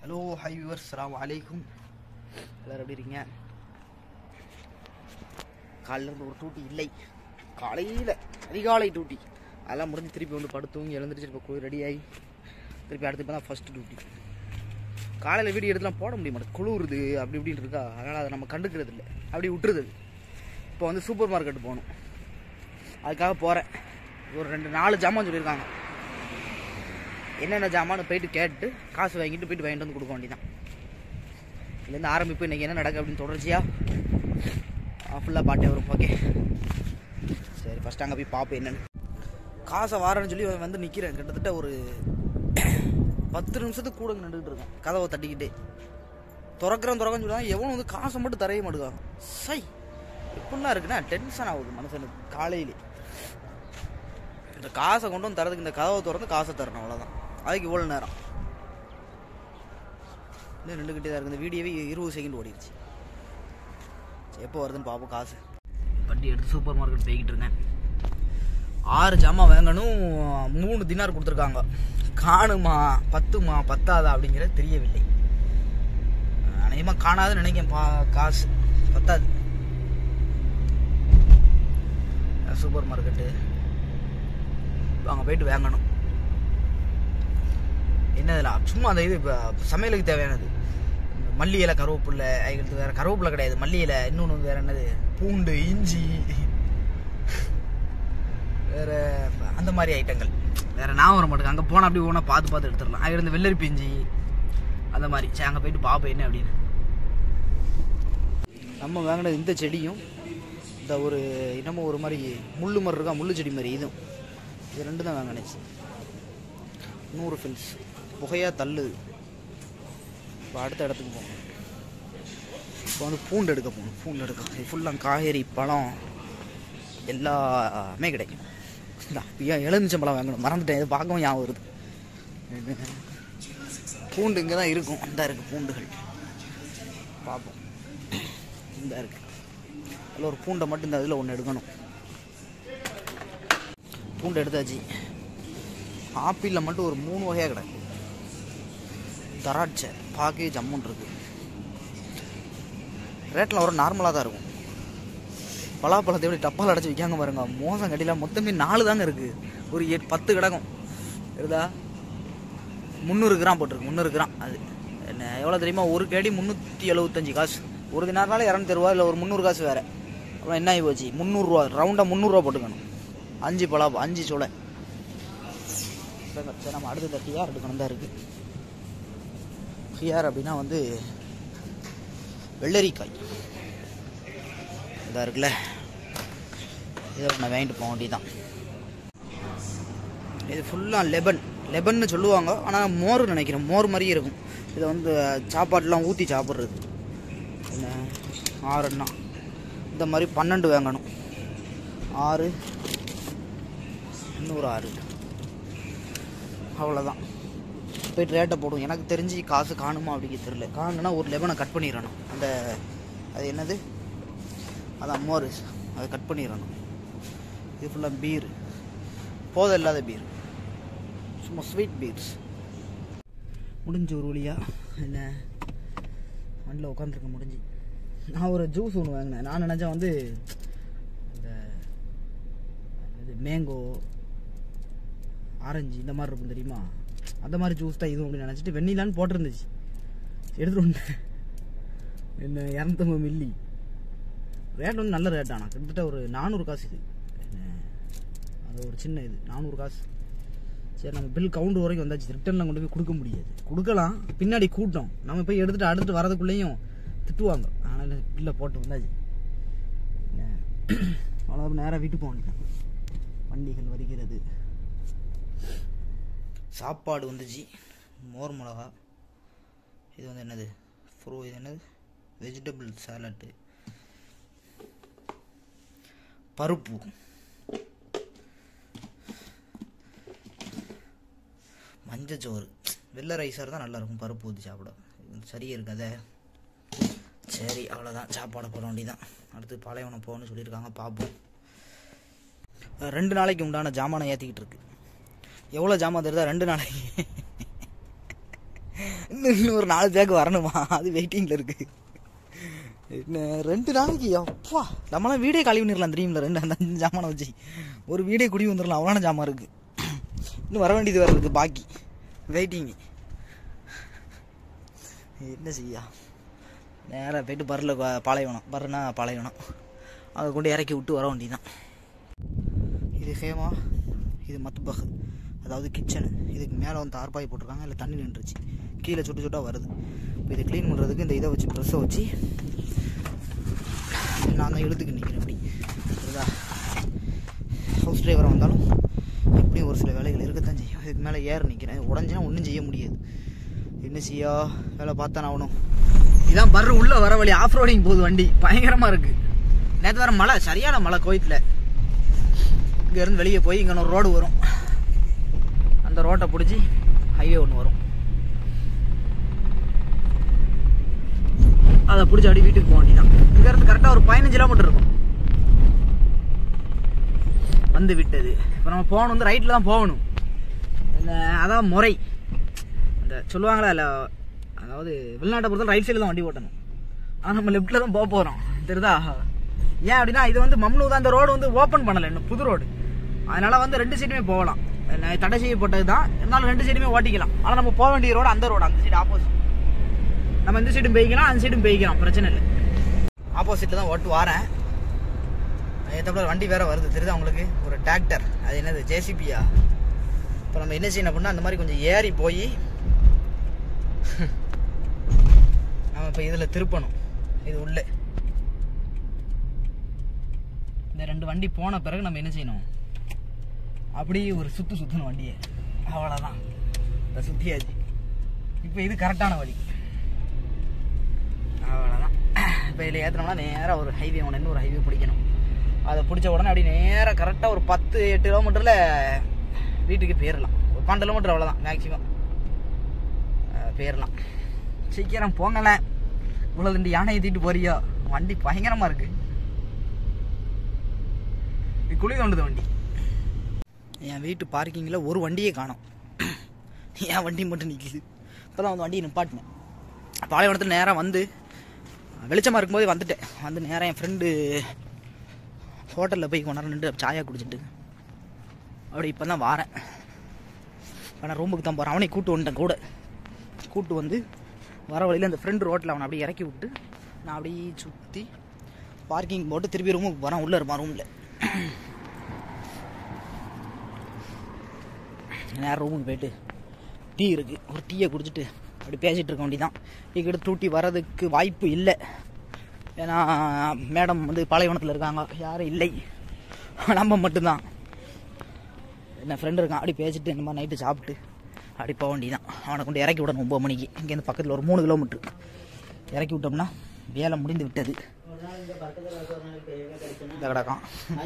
hello hi viewers சலாம் அலைக்கும் எல்லோரும் எப்படி இருக்கீங்க காலையில் இருந்து ஒரு டூட்டி இல்லை காலையில் அதிகாலை டூட்டி அதெல்லாம் முடிஞ்சு திருப்பி வந்து படுத்து தூங்கி எழுந்திரிச்சு இப்போ கோயில் ரெடி ஆகி திருப்பி அடுத்து இப்போ தான் ஃபஸ்ட்டு டியூட்டி காலையில் வீடியோ எடுத்துலாம் போட முடிய மாட்டேது குளிருது அப்படி இப்படின்னு இருக்கா அதனால் அதை நம்ம கண்டுக்கிறது இல்லை அப்படி விட்டுருது இப்போ வந்து சூப்பர் மார்க்கெட் போகணும் அதுக்காக போகிறேன் ஒரு ரெண்டு நாலு ஜாமான் சொல்லியிருக்காங்க என்னென்ன ஜாமான்னு போயிட்டு கேட்டு காசு வாங்கிட்டு போயிட்டு வாங்கிட்டு வந்து கொடுக்க வேண்டியதான் இதுலேருந்து ஆரம்பிப்பு இன்றைக்கி என்ன நடக்கு அப்படின்னு தொடர்ச்சியாக ஃபுல்லாக பாட்டே வரும் ஓகே சரி ஃபஸ்ட் அங்கே போய் பார்ப்போம் என்னென்னு காசை வாரேன்னு சொல்லி வந்து நிற்கிறேன் கிட்டத்தட்ட ஒரு பத்து நிமிஷத்துக்கு கூட நின்றுட்டு இருக்கேன் கதவை தட்டிக்கிட்டே திறக்கிறேன் திறக்கன்னு சொல்லுவாங்க எவனும் வந்து காசை மட்டும் தரைய மாட்டேங்காங்க சை இப்படிலாம் இருக்குன்னா டென்ஷன் ஆகுது மனுஷனுக்கு காலையிலே இந்த காசை கொண்டு வந்து தரதுக்கு இந்த கதவை திறந்து காசை தரணும் அவ்வளோதான் அதுக்கு இவ்வளோ நேரம் இன்னும் நின்றுக்கிட்டே தான் இருக்குது இந்த வீடியோவே இருபது செகண்ட் ஓடிடுச்சு சரி, எப்போ வருதுன்னு பார்ப்போம் காசு வண்டி எடுத்து சூப்பர் மார்க்கெட் போய்கிட்டு இருக்கேன் ஆறு ஜாமான் வாங்கணும் மூணு தினார் கொடுத்துருக்காங்க காணுமா பத்துமா பத்தாதா அப்படிங்கிறது தெரியவில்லை அநேகமாக காணாதுன்னு நினைக்கிறேன் பா காசு பத்தாது சூப்பர் மார்க்கெட்டு அங்கே போயிட்டு வாங்கணும் என்னதுல சும்மா அந்த இது இப்போ சமையலுக்கு தேவையானது இந்த மல்லி இலை கருவேப்பில்லை அதுக்கு வேற கருவேப்பிலை கிடையாது மல்லி இலை இன்னொன்று வந்து வேற என்னது பூண்டு இஞ்சி வேற அந்த மாதிரி ஐட்டங்கள் வேற நான் வர மாட்டேங்க அங்கே போனால் அப்படி போனால் பார்த்து பார்த்து எடுத்துடலாம் அங்கே இருந்து வெள்ளரி பிஞ்சி அந்த மாதிரி சரி அங்கே போயிட்டு பார்ப்போம் என்ன அப்படின்னு நம்ம வாங்கினது இந்த செடியும் இந்த ஒரு என்னமோ ஒரு மாதிரி முள்ளு மாதிரி இருக்கா முள்ளு செடி மாதிரி இதுவும் இது ரெண்டு தான் வாங்கினேச்சு நூறு ஃபில்ஸ் புகையாக தள்ளுது இப்போ அடுத்த இடத்துக்கு போகணும் இப்போ வந்து பூண்டு எடுக்க போகணும் பூண்டு எடுக்க இது ஃபுல்லாக காய்கறி பழம் எல்லாமே கிடைக்கும் இந்தா இப்போ எலுமிச்சம்பழம் வாங்கணும் மறந்துட்டேன் இது பார்க்கவும் ஞாபகம் வருது பூண்டு இங்கே தான் இருக்கும் இந்த இருக்குது பூண்டுகள் பார்ப்போம் இந்த இருக்குது அதில் ஒரு பூண்டை மட்டும் இந்த இதில் ஒன்று எடுக்கணும் பூண்டு எடுத்தாச்சு ஆப்பிளில் மட்டும் ஒரு மூணு வகையாக கிடக்கு திராட்சை பார்க்கவே ஜம்முன் இருக்கு ரேட்டில் ஒரு நார்மலாக தான் இருக்கும் பலாப்பழத்தை எப்படி டப்பால் அடைச்சி விற்காங்க பாருங்க மோசம் கட்டிலாம் மொத்தமே நாலு தாங்க இருக்குது ஒரு எட் பத்து கிடக்கும் இருக்குதா முந்நூறு கிராம் போட்டிருக்கு முந்நூறு கிராம் அது என்ன எவ்வளோ தெரியுமா ஒரு கேடி முந்நூற்றி எழுபத்தஞ்சு காசு ஒரு தினார்னால இரநூத்தி ரூபா இல்லை ஒரு முந்நூறு காசு வேறு அப்புறம் என்ன ஆகி போச்சு முந்நூறுரூவா ரவுண்டாக முந்நூறுரூவா போட்டுக்கணும் அஞ்சு பலா அஞ்சு சோளை சரி நம்ம அடுத்த ஹியார் எடுக்கணும் தான் இருக்குது ஹியார் அப்படின்னா வந்து வெள்ளரிக்காய் இதாக இருக்குல்ல இதை நான் வாங்கிட்டு போக வேண்டியதான் இது ஃபுல்லாக லெபன் லெபன்னு சொல்லுவாங்க ஆனால் மோர் நினைக்கிறேன் மோர் மாதிரியே இருக்கும் இதை வந்து சாப்பாடுலாம் ஊற்றி சாப்பிட்றது என்ன ஆறுன்னா இந்த மாதிரி பன்னெண்டு வாங்கணும் ஆறு இன்னொரு ஆறு அவ்வளோதான் போயிட்டு ரேட்டை போடும் எனக்கு தெரிஞ்சு காசு காணுமா அப்படிங்கிறது தெரியல காணுன்னா ஒரு லெமனை கட் பண்ணிடணும் அந்த அது என்னது அதான் மோர் அதை கட் பண்ணிடணும் இது ஃபுல்லாக பீர் போதை இல்லாத பீர் சும்மா ஸ்வீட் பீர்ஸ் முடிஞ்ச ஒரு வழியா என்ன வண்டியில் உட்காந்துருக்க முடிஞ்சு நான் ஒரு ஜூஸ் ஒன்று வாங்கினேன் நான் நினச்சேன் வந்து இந்த இது மேங்கோ ஆரஞ்சு இந்த மாதிரி இருக்கும் தெரியுமா அந்த மாதிரி ஜூஸ் தான் இதுவும் அப்படின்னு நினச்சிட்டு வெண்ணிலான்னு போட்டிருந்துச்சு எடுத்துட்டு வந்தேன் என்ன இரநூத்தம்பது மில்லி ரேட் வந்து நல்ல ரேட் ஆனால் கிட்டத்தட்ட ஒரு நானூறு காசு இது என்ன அது ஒரு சின்ன இது நானூறு காசு சரி நம்ம பில் கவுண்ட் வரைக்கும் வந்தாச்சு ரிட்டர்னில் கொண்டு போய் கொடுக்க முடியாது கொடுக்கலாம் பின்னாடி கூட்டம் நம்ம போய் எடுத்துட்டு அடுத்துட்டு வரதுக்குள்ளேயும் திட்டுவாங்க அதனால் பில்லை போட்டு வந்தாச்சு என்ன அவ்வளோ நேராக வீட்டுக்கு போக வேண்டியதான் வண்டிகள் வருகிறது சாப்பாடு வந்துச்சு மோர் மிளகா இது வந்து என்னது ஃப்ரூ இது என்னது வெஜிடபிள் சாலட்டு பருப்பு மஞ்சச்சோறு வெள்ளை ரைஸாக தான் நல்லா இருக்கும் பருப்பு ஊற்றி சாப்பிட இது சரியா இருக்காதே சரி அவ்வளோதான் சாப்பாடை போட வேண்டியதான் அடுத்து பாலைவனம் போகணும்னு சொல்லியிருக்காங்க பார்ப்போம் அஹ் ரெண்டு நாளைக்கு உண்டான ஜாமானை ஏற்றிக்கிட்டு இருக்கு எவ்வளோ ஜாமான் தெரியுதா ரெண்டு நாளைக்கு இன்னும் இன்னும் ஒரு நாலு பேக்கு வரணுமா அது வெயிட்டிங்கில் இருக்கு என்ன ரெண்டு நாளைக்கு அப்பா நம்மளாம் வீடே கழுவி பண்ணிடலாம் தெரியுமில்ல ரெண்டு அந்த அஞ்சு ஜாமானை வச்சு ஒரு வீடே குடி வந்துடலாம் அவ்வளோ ஜாமான் இருக்கு இன்னும் வர வேண்டியது வேறு இருக்கு பாக்கி வெயிட்டிங் என்ன செய்யா நேராக போயிட்டு பரில் பாலைவனம் பர்னா பாலைவனம் அதை கொண்டு இறக்கி விட்டு வர வேண்டியதான் இது ஹேமா இது மத்பக் அதாவது கிச்சனு இதுக்கு மேலே வந்து தார்பாய் போட்டிருக்காங்க இல்லை தண்ணி நின்றுச்சு கீழே சுட்டு சுட்டாக வருது இப்போ இதை க்ளீன் பண்ணுறதுக்கு இந்த இதை வச்சு ப்ரெஸ்ஸை வச்சு நான் தான் எழுத்துக்கு நிற்கிறேன் இப்படி புரியுதா ஹவுஸ் டிரைவராக வந்தாலும் எப்படியும் ஒரு சில வேலைகள் இருக்கத்தான் செய்யும் இதுக்கு மேலே ஏற நிற்கிறேன் உடஞ்சினா ஒன்றும் செய்ய முடியாது என்ன செய்யா வேலை பார்த்தானே ஆகணும் இதான் பர்ற உள்ள வர வழி ஆஃப் ரோடிங் போகுது வண்டி பயங்கரமாக இருக்குது நேற்று வர மழை சரியான மழை கோயத்தில் இங்கேருந்து வெளியே போய் இங்கே ஒரு ரோடு வரும் அந்த ரோட்டை பிடிச்சி ஹைவே ஒன்று வரும் அதை பிடிச்சி அப்படி வீட்டுக்கு போக வேண்டியதான் இங்கேருந்து கரெக்டாக ஒரு பதினஞ்சு கிலோமீட்டர் இருக்கும் வந்து விட்டது இப்போ நம்ம போகணும் வந்து ரைட்டில் தான் போகணும் இந்த அதான் முறை அந்த சொல்லுவாங்களா இல்லை அதாவது வெளிநாட்டை பொறுத்த ரைட் சைடில் தான் வண்டி ஓட்டணும் ஆனால் நம்ம லெஃப்ட்டில் தான் போக போகிறோம் தெரியுதா ஏன் அப்படின்னா இது வந்து மம்னு தான் அந்த ரோடு வந்து ஓப்பன் பண்ணலை இன்னும் புது ரோடு அதனால வந்து ரெண்டு சைடுமே போகலாம் என்ன தடை செய்யப்பட்டது தான் இருந்தாலும் ரெண்டு சைடுமே ஓட்டிக்கலாம் ஆனால் நம்ம போக வேண்டிய ரோடு அந்த ரோடு அந்த சைடு ஆப்போசிட் நம்ம இந்த சைடும் போய்க்கலாம் அந்த சைடும் போய்க்கலாம் பிரச்சனை இல்லை ஆப்போசிட்டில் தான் ஓட்டு வாரேன் ஏற்றப்பட வண்டி வேற வருது தெரியுதா உங்களுக்கு ஒரு டிராக்டர் அது என்னது ஜேசிபியா இப்போ நம்ம என்ன செய்யணும் அப்படின்னா அந்த மாதிரி கொஞ்சம் ஏறி போய் நம்ம இப்போ இதில் திருப்பணும் இது உள்ளே இந்த ரெண்டு வண்டி போன பிறகு நம்ம என்ன செய்யணும் அப்படியே ஒரு சுத்து சுத்தணும் வண்டியை அவ்வளோதான் இந்த சுத்தியாச்சு இப்போ இது கரெக்டான வழி அவ்வளோதான் இப்போ இதில் ஏற்றினோம்னா நேராக ஒரு ஹைவே ஒன்று இன்னொரு ஹைவே பிடிக்கணும் அதை பிடிச்ச உடனே அப்படி நேராக கரெக்டாக ஒரு பத்து எட்டு கிலோமீட்டரில் வீட்டுக்கு போயிடலாம் ஒரு பன்னெண்டு கிலோமீட்டர் அவ்வளோதான் மேக்ஸிமம் போயிடலாம் சீக்கிரம் போங்களேன் இவ்வளோ ரெண்டு யானை ஏற்றிட்டு போறியோ வண்டி பயங்கரமாக இருக்கு இது குழி தோண்டுது வண்டி என் வீட்டு பார்க்கிங்கில் ஒரு வண்டியே காணோம் என் வண்டி மட்டும் நிற்கிது இப்போ தான் வந்து வண்டியை நிப்பாட்டினேன் பாலைவனத்தில் நேராக வந்து வெளிச்சமாக இருக்கும்போது வந்துட்டேன் வந்து நேராக என் ஃப்ரெண்டு ஹோட்டலில் போய் கொண்டாட நின்று சாயா குடிச்சிட்டு அப்படி இப்போ தான் வாரேன் இப்போ நான் ரூமுக்கு தான் போகிறேன் அவனை கூட்டு வந்துட்டேன் கூட கூட்டு வந்து வர வழியில் அந்த ஃப்ரெண்டு ரோட்டில் அவனை அப்படியே இறக்கி விட்டு நான் அப்படியே சுற்றி பார்க்கிங் போட்டு திருப்பி ரூமுக்கு போகிறேன் உள்ளே இருப்பான் ரூமில் நேரம் ரூமுக்கு போயிட்டு டீ இருக்குது ஒரு டீயை குடிச்சிட்டு அப்படி பேசிகிட்டு இருக்க வேண்டியதான் இங்கிட்ட டூட்டி வர்றதுக்கு வாய்ப்பு இல்லை ஏன்னா மேடம் வந்து பாலைவனத்தில் இருக்காங்க யாரும் இல்லை நம்ம மட்டும்தான் என்ன ஃப்ரெண்டு இருக்கான் அப்படி பேசிட்டு இந்த மாதிரி நைட்டு சாப்பிட்டு அப்படி போக வேண்டியதான் அவனை கொண்டு இறக்கி விடணும் ஒம்பது மணிக்கு இங்கேருந்து பக்கத்தில் ஒரு மூணு கிலோமீட்ரு இறக்கி விட்டோம்னா வேலை முடிந்து விட்டது இந்த கிடக்கான்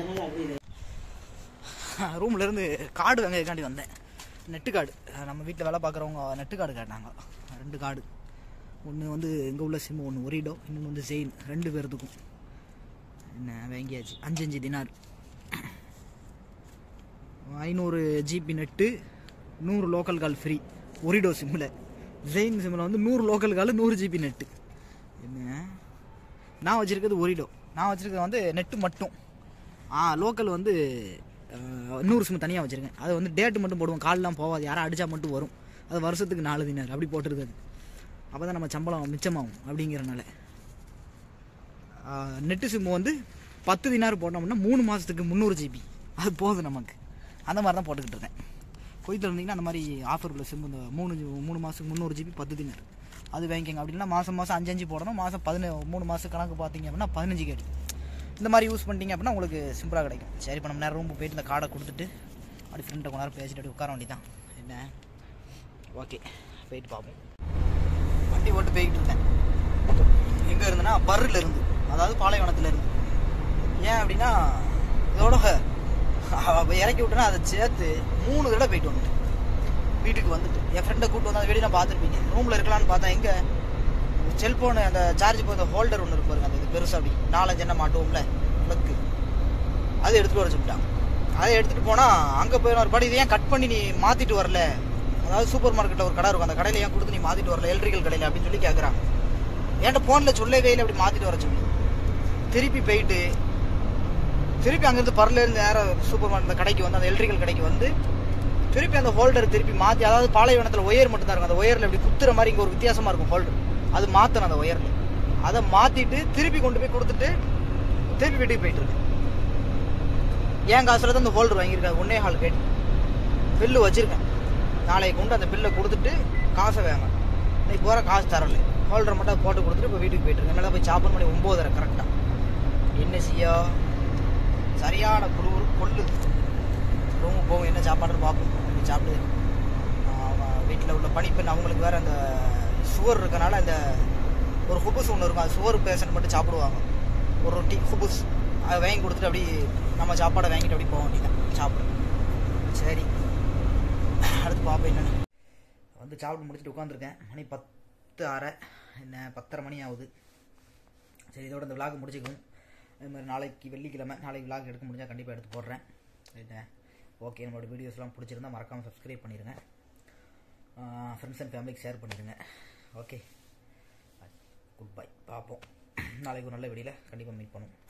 ரூம்ல இருந்து கார்டு வாங்கிறதுக்காண்டி வந்தேன் நெட்டு கார்டு நம்ம வீட்டில் வேலை பார்க்குறவங்க நெட்டு கார்டு கேட்டாங்க ரெண்டு கார்டு ஒன்று வந்து எங்கே உள்ள சிம் ஒன்று ஒரிடோ இன்னொன்று வந்து ஜெயின் ரெண்டு பேர்த்துக்கும் என்ன வாங்கியாச்சு அஞ்சு அஞ்சு தினார் ஐநூறு ஜிபி நெட்டு நூறு லோக்கல் கால் ஃப்ரீ ஒரிடோ சிம்மில் ஜெயின் சிம்மில் வந்து நூறு லோக்கல் கால் நூறு ஜிபி நெட்டு என்ன நான் வச்சுருக்கிறது ஒரிடோ நான் வச்சுருக்கிறது வந்து நெட்டு மட்டும் ஆ லோக்கல் வந்து அஹ், நூறு சிம் தனியாக வச்சுருக்கேன் அது வந்து டேட்டு மட்டும் போடுவோம் கால்லாம் போகாது யாரும் அடித்தா மட்டும் வரும் அது வருஷத்துக்கு நாலு தினார் அப்படி போட்டிருக்காது அப்போ தான் நம்ம சம்பளம் மிச்சமாகும் அப்படிங்கிறனால நெட்டு சிம்மு வந்து பத்து தினார் போட்டோம்னா மூணு மாதத்துக்கு முந்நூறு ஜிபி அது போதும் நமக்கு அந்த மாதிரி தான் போட்டுக்கிட்டு இருக்கேன் கொய்த்தில் இருந்தீங்கன்னா அந்த மாதிரி ஆஃபர் உள்ள சிம் இந்த மூணு ஜி- மூணு மாதத்துக்கு முந்நூறு ஜிபி பத்து தினார் அது வாங்கிக்கோங்க அப்படின்னா மாதம் மாதம் அஞ்சு அஞ்சு போடணும் மாதம் பதின மூணு மாதம் கணக்கு பார்த்தீங்க அப்படின்னா பதினஞ்சு கேட்டு இந்த மாதிரி யூஸ் பண்ணிட்டீங்க அப்படின்னா உங்களுக்கு சிம்பிளாக கிடைக்கும் சரி இப்போ நம்ம நேரம் ரூம் போயிட்டு இந்த கார்டை கொடுத்துட்டு அப்படி ஃப்ரெண்டை கொஞ்ச நேரம் பேசிட்டு அப்படி உட்கார வேண்டியதான் என்ன ஓகே போயிட்டு பார்ப்போம் வண்டி ஓட்டு போய்கிட்டு இருந்தேன் எங்கே இருந்தேன்னா பர்ரில் இருந்து அதாவது பாலைவனத்தில் இருந்து ஏன் அப்படின்னா இதோட அவ இறக்கி விட்டேன்னா அதை சேர்த்து மூணு தடவை போயிட்டு வந்துட்டேன் வீட்டுக்கு வந்துட்டு என் ஃப்ரெண்டை கூட்டு வந்து அந்த வீடியோ நான் பார்த்துருப்பீங்க ரூமில் இருக்கலாம்னு பார்த்தேன் எங்கே செல்ஃபோனு அந்த சார்ஜ் போகிற ஹோல்டர் ஒன்று இருக்கு பாருங்க அந்த இது பெருசு அப்படி நாலஞ்சு எண்ணெய் மாட்டுவோம்ல ப்ளக்கு அதை எடுத்துகிட்டு வர சொல்லிட்டான் அதை எடுத்துகிட்டு போனால் அங்கே போய் ஒரு படி இதை ஏன் கட் பண்ணி நீ மாற்றிட்டு வரல அதாவது சூப்பர் மார்க்கெட்டில் ஒரு கடை இருக்கும் அந்த கடையில் ஏன் கொடுத்து நீ மாற்றிட்டு வரல எலக்ட்ரிக்கல் கடையில் அப்படின்னு சொல்லி கேட்குறாங்க என்கிட்ட ஃபோனில் சொல்ல கையில் அப்படி மாற்றிட்டு வர சொல்லி திருப்பி போயிட்டு திருப்பி அங்கேருந்து பரலேருந்து நேரம் சூப்பர் மார்க்கெட் கடைக்கு வந்து அந்த எலக்ட்ரிக்கல் கடைக்கு வந்து திருப்பி அந்த ஹோல்டர் திருப்பி மாற்றி அதாவது பாலைவனத்தில் ஒயர் மட்டும் தான் இருக்கும் அந்த ஒயரில் இப்படி குத்துற மாதிரி இங்கே ஒரு வித்தியாசமாக இருக்கும் ஹோல்டர் அது மாற்றணும் அந்த ஒயரில் அதை மாற்றிட்டு திருப்பி கொண்டு போய் கொடுத்துட்டு திருப்பி வீட்டுக்கு போயிட்டு இருக்கு என் காசுல தான் அந்த ஹோல்டர் வாங்கியிருக்காங்க ஒன்னே ஹால் கேட்டு பில்லு வச்சிருக்கேன் நாளைக்கு கொண்டு அந்த பில்லை கொடுத்துட்டு காசை வாங்க இன்னைக்கு போகிற காசு தரல ஹோல்டர் மட்டும் போட்டு கொடுத்துட்டு இப்போ வீட்டுக்கு போயிட்டு இருக்கேன் மேலே போய் சாப்பிட மணி ஒம்போதரை கரெக்டாக என்ன செய்ய சரியான குளிர் கொள்ளுது ரூமுக்கு போவோம் என்ன சாப்பாடுன்னு பார்ப்போம் போய் சாப்பிடுது வீட்டில் உள்ள பணிப்பெண் அவங்களுக்கு வேற அந்த சுகர் இருக்கனால அந்த ஒரு ஹுபுஸ் ஒன்று இருக்கும் அது சுகர் பேஷண்ட் மட்டும் சாப்பிடுவாங்க ஒரு ரொட்டி ஹுபுஸ் அதை வாங்கி கொடுத்துட்டு அப்படி நம்ம சாப்பாடை வாங்கிட்டு அப்படி போக வேண்டியதான் சாப்பிட சரி அடுத்து பார்ப்போம் என்னன்னு வந்து சாப்பிட்டு முடிச்சுட்டு உட்காந்துருக்கேன் மணி பத்து அரை என்ன பத்தரை மணி ஆகுது சரி இதோட இந்த விளாக் முடிச்சுக்கும் அதே மாதிரி நாளைக்கு வெள்ளிக்கிழமை நாளைக்கு விளாக் எடுக்க முடிஞ்சால் கண்டிப்பாக எடுத்து போடுறேன் என்ன ஓகே நம்மளோட வீடியோஸ்லாம் பிடிச்சிருந்தா மறக்காமல் சப்ஸ்கிரைப் பண்ணிடுங்க ஃப்ரெண்ட்ஸ் அண்ட் ஃபேமிலிக்கு ஷேர் பண்ணிடுங்க ஓகே குட் பை பார்ப்போம் நாளைக்கு ஒரு நல்ல வீடியோவில் கண்டிப்பாக மீட் பண்ணுவோம்